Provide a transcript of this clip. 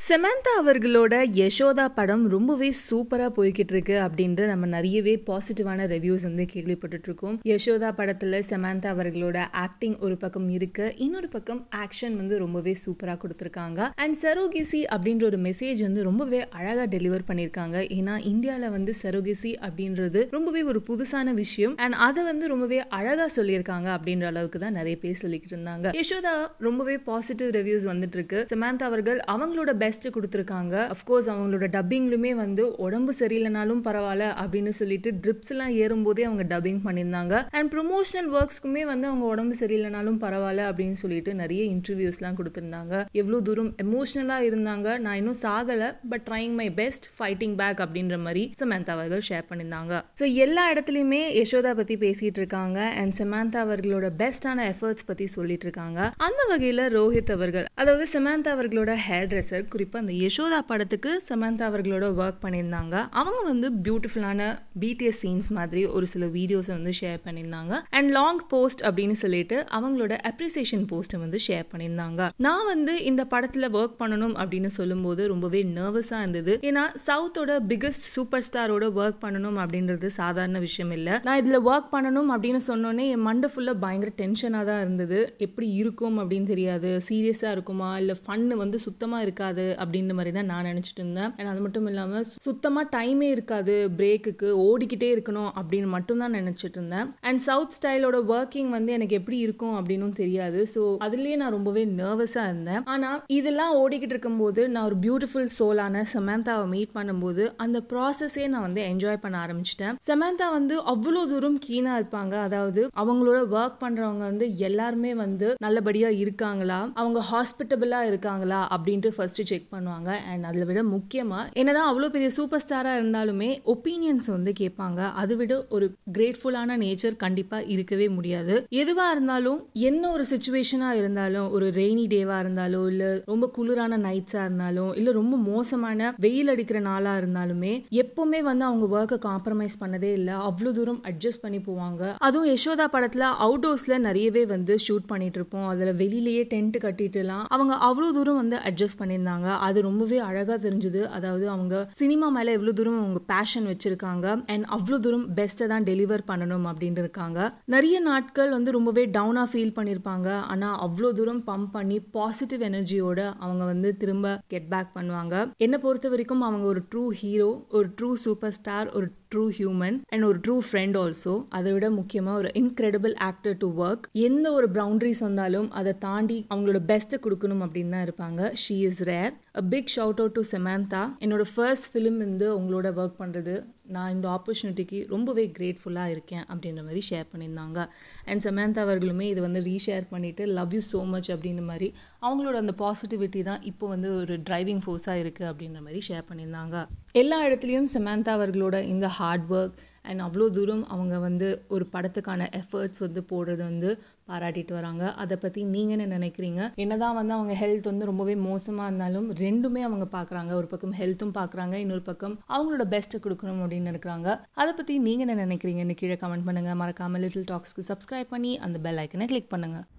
செமந்தா அவர்களோட யசோதா படம் ரொம்பவே சூப்பராக போய்கிட்டு இருக்கு அப்படின்ட்டு நம்ம நிறையவே பாசிட்டிவான ரிவ்யூஸ் வந்து கேள்விப்பட்டுட்டு இருக்கோம் யசோதா படத்தில் செமந்தா அவர்களோட ஆக்டிங் ஒரு பக்கம் இருக்கு இன்னொரு பக்கம் ஆக்ஷன் வந்து ரொம்பவே சூப்பராக கொடுத்துருக்காங்க அண்ட் சரோகிசி அப்படின்ற ஒரு மெசேஜ் வந்து ரொம்பவே அழகாக டெலிவர் பண்ணியிருக்காங்க ஏன்னா இந்தியாவில் வந்து சரோகிசி அப்படின்றது ரொம்பவே ஒரு புதுசான விஷயம் அண்ட் அதை வந்து ரொம்பவே அழகாக சொல்லியிருக்காங்க அப்படின்ற அளவுக்கு தான் நிறைய பேர் சொல்லிக்கிட்டு இருந்தாங்க யசோதா ரொம்பவே பாசிட்டிவ் ரிவ்யூஸ் வந்துட்டு இருக்கு சமந்தா அவர்கள் அவங்களோட பெஸ்ட் கொடுத்துருக்காங்க அஃப்கோர்ஸ் அவங்களோட டப்பிங்லுமே வந்து உடம்பு சரியில்லைனாலும் பரவாயில்ல அப்படின்னு சொல்லிட்டு ட்ரிப்ஸ் எல்லாம் ஏறும்போதே அவங்க டப்பிங் பண்ணியிருந்தாங்க அண்ட் ப்ரொமோஷனல் ஒர்க்ஸ்க்குமே வந்து அவங்க உடம்பு சரியில்லைனாலும் பரவாயில்ல அப்படின்னு சொல்லிட்டு நிறைய இன்டர்வியூஸ்லாம் கொடுத்துருந்தாங்க எவ்வளோ தூரம் எமோஷ்னலாக இருந்தாங்க நான் இன்னும் சாகலை but trying my best fighting back அப்படின்ற மாதிரி சமந்தா அவர்கள் ஷேர் பண்ணியிருந்தாங்க ஸோ எல்லா இடத்துலையுமே யசோதா பற்றி பேசிகிட்டு இருக்காங்க அண்ட் சமந்தா அவர்களோட பெஸ்டான எஃபர்ட்ஸ் பற்றி சொல்லிட்டு இருக்காங்க அந்த வகையில் ரோஹித் அவர்கள் அதாவது சமந்தா அவர்களோட ஹேர் ட்ரெஸ்ஸர் குறிப்பாக அந்த யசோதா படத்துக்கு சமந்தா அவர்களோட ஒர்க் பண்ணியிருந்தாங்க அவங்க வந்து பியூட்டிஃபுல்லான பிடிஎஸ் சீன்ஸ் மாதிரி ஒரு சில வீடியோஸை வந்து ஷேர் பண்ணியிருந்தாங்க அண்ட் லாங் போஸ்ட் அப்படின்னு சொல்லிட்டு அவங்களோட அப்ரிசியேஷன் போஸ்ட்டை வந்து ஷேர் பண்ணியிருந்தாங்க நான் வந்து இந்த படத்தில் ஒர்க் பண்ணணும் அப்படின்னு சொல்லும்போது ரொம்பவே நர்வஸாக இருந்தது ஏன்னா சவுத்தோட பிக்கஸ்ட் சூப்பர் ஸ்டாரோட ஒர்க் பண்ணணும் அப்படின்றது சாதாரண விஷயம் இல்லை நான் இதில் ஒர்க் பண்ணணும் அப்படின்னு சொன்னோன்னே என் மண்டை ஃபுல்லாக பயங்கர டென்ஷனாக தான் இருந்தது எப்படி இருக்கும் அப்படின்னு தெரியாது சீரியஸாக இருக்குமா இல்லை ஃபன்னு வந்து சுத்தமாக இருக்காது அப்படின்ற மாதிரி தான் நான் நினச்சிட்டு இருந்தேன் அண்ட் அது மட்டும் இல்லாமல் சுத்தமாக டைமே இருக்காது பிரேக்குக்கு ஓடிக்கிட்டே இருக்கணும் அப்படின்னு மட்டும் தான் நினச்சிட்டு இருந்தேன் அண்ட் சவுத் ஸ்டைலோட ஒர்க்கிங் வந்து எனக்கு எப்படி இருக்கும் அப்படின்னும் தெரியாது ஸோ அதுலேயே நான் ரொம்பவே நர்வஸாக இருந்தேன் ஆனால் இதெல்லாம் ஓடிக்கிட்டு இருக்கும்போது நான் ஒரு பியூட்டிஃபுல் சோலான சமந்தாவை மீட் பண்ணும்போது அந்த ப்ராசஸே நான் வந்து என்ஜாய் பண்ண ஆரம்பிச்சிட்டேன் சமந்தா வந்து அவ்வளோ தூரம் கீனாக இருப்பாங்க அதாவது அவங்களோட ஒர்க் பண்ணுறவங்க வந்து எல்லாருமே வந்து நல்லபடியாக இருக்காங்களா அவங்க ஹாஸ்பிட்டபிளாக இருக்காங்களா அப்படின்ட்டு ஃபர்ஸ்ட் செக் பண்ணுவாங்க அண்ட் அதில் விட முக்கியமாக என்னதான் அவ்வளோ பெரிய சூப்பர் ஸ்டாராக இருந்தாலுமே ஒப்பீனியன்ஸ் வந்து கேட்பாங்க அதை விட ஒரு கிரேட்ஃபுல்லான நேச்சர் கண்டிப்பாக இருக்கவே முடியாது எதுவாக இருந்தாலும் என்ன ஒரு சுச்சுவேஷனாக இருந்தாலும் ஒரு ரெய்னி டேவாக இருந்தாலும் இல்லை ரொம்ப குளிரான நைட்ஸாக இருந்தாலும் இல்லை ரொம்ப மோசமான வெயில் அடிக்கிற நாளாக இருந்தாலுமே எப்பவுமே வந்து அவங்க ஒர்க்கை காம்ப்ரமைஸ் பண்ணதே இல்லை அவ்வளோ தூரம் அட்ஜஸ்ட் பண்ணி போவாங்க அதுவும் யசோதா படத்தில் அவுட்டோர்ஸில் நிறையவே வந்து ஷூட் பண்ணிட்டு இருப்போம் அதில் வெளியிலேயே டென்ட் கட்டிட்டுலாம் அவங்க அவ்வளோ தூரம் வந்து அட்ஜஸ்ட் பண்ணியிருந்தாங்க அது ரொம்பவே அழகாக தெரிஞ்சுது அதாவது அவங்க சினிமா மேலே எவ்வளோ தூரம் அவங்க பேஷன் வச்சிருக்காங்க அண்ட் அவ்வளோ தூரம் பெஸ்ட்டை தான் டெலிவர் பண்ணணும் அப்படின்னு இருக்காங்க நிறைய நாட்கள் வந்து ரொம்பவே டவுனாக ஃபீல் பண்ணியிருப்பாங்க ஆனால் அவ்வளோ தூரம் பம்ப் பண்ணி பாசிட்டிவ் எனர்ஜியோட அவங்க வந்து திரும்ப கெட் பேக் பண்ணுவாங்க என்னை பொறுத்த வரைக்கும் அவங்க ஒரு ட்ரூ ஹீரோ ஒரு ட்ரூ சூப்பர் ஸ்டார் ஒரு ட்ரூ ஹியூமன் அண்ட் ஒரு ட்ரூ ஃப்ரெண்ட் ஆல்சோ அதை விட முக்கியமாக ஒரு இன்க்ரெடிபிள் ஆக்டர் டு ஒர்க் எந்த ஒரு பவுண்டரிஸ் வந்தாலும் அதை தாண்டி அவங்களோட பெஸ்ட்டை கொடுக்கணும் அப்படின்னு தான் இருப்பாங்க she is rare a big shout out to Samantha என்னோட ஃபர்ஸ்ட் ஃபிலிம் வந்து உங்களோட ஒர்க் பண்ணுறது நான் இந்த ஆப்பர்ச்சுனிட்டிக்கு ரொம்பவே கிரேட்ஃபுல்லாக இருக்கேன் அப்படின்ற மாதிரி ஷேர் பண்ணியிருந்தாங்க அண்ட் சமந்தா அவர்களுமே இது வந்து ரீஷேர் பண்ணிவிட்டு லவ் யூ ஸோ மச் அப்படின்ற மாதிரி அவங்களோட அந்த பாசிட்டிவிட்டி தான் இப்போ வந்து ஒரு டிரைவிங் ஃபோர்ஸாக இருக்குது அப்படின்ற மாதிரி ஷேர் பண்ணியிருந்தாங்க எல்லா இடத்துலையும் சமந்தா அவர்களோட இந்த ஹார்ட் ஒர்க் அண்ட் அவ்வளோ தூரம் அவங்க வந்து ஒரு படத்துக்கான எஃபர்ட்ஸ் வந்து போடுறது வந்து பாராட்டிட்டு வராங்க அதை பற்றி நீங்கள் என்ன நினைக்கிறீங்க என்னதான் வந்து அவங்க ஹெல்த் வந்து ரொம்பவே மோசமாக இருந்தாலும் ரெண்டுமே அவங்க பார்க்குறாங்க ஒரு பக்கம் ஹெல்த்தும் பார்க்குறாங்க இன்னொரு பக்கம் அவங்களோட பெஸ்ட்டை கொடுக்கணும் அப்படின்னு நினைக்கிறாங்க அதை பற்றி நீங்கள் என்ன நினைக்கிறீங்கன்னு கீழே கமெண்ட் பண்ணுங்கள் மறக்காமல் லிட்டில் டாக்ஸ்க்கு சப்ஸ்கிரைப் பண்ணி அந்த பெல் ஐக்கனை கிளிக் பண்ணுங்கள்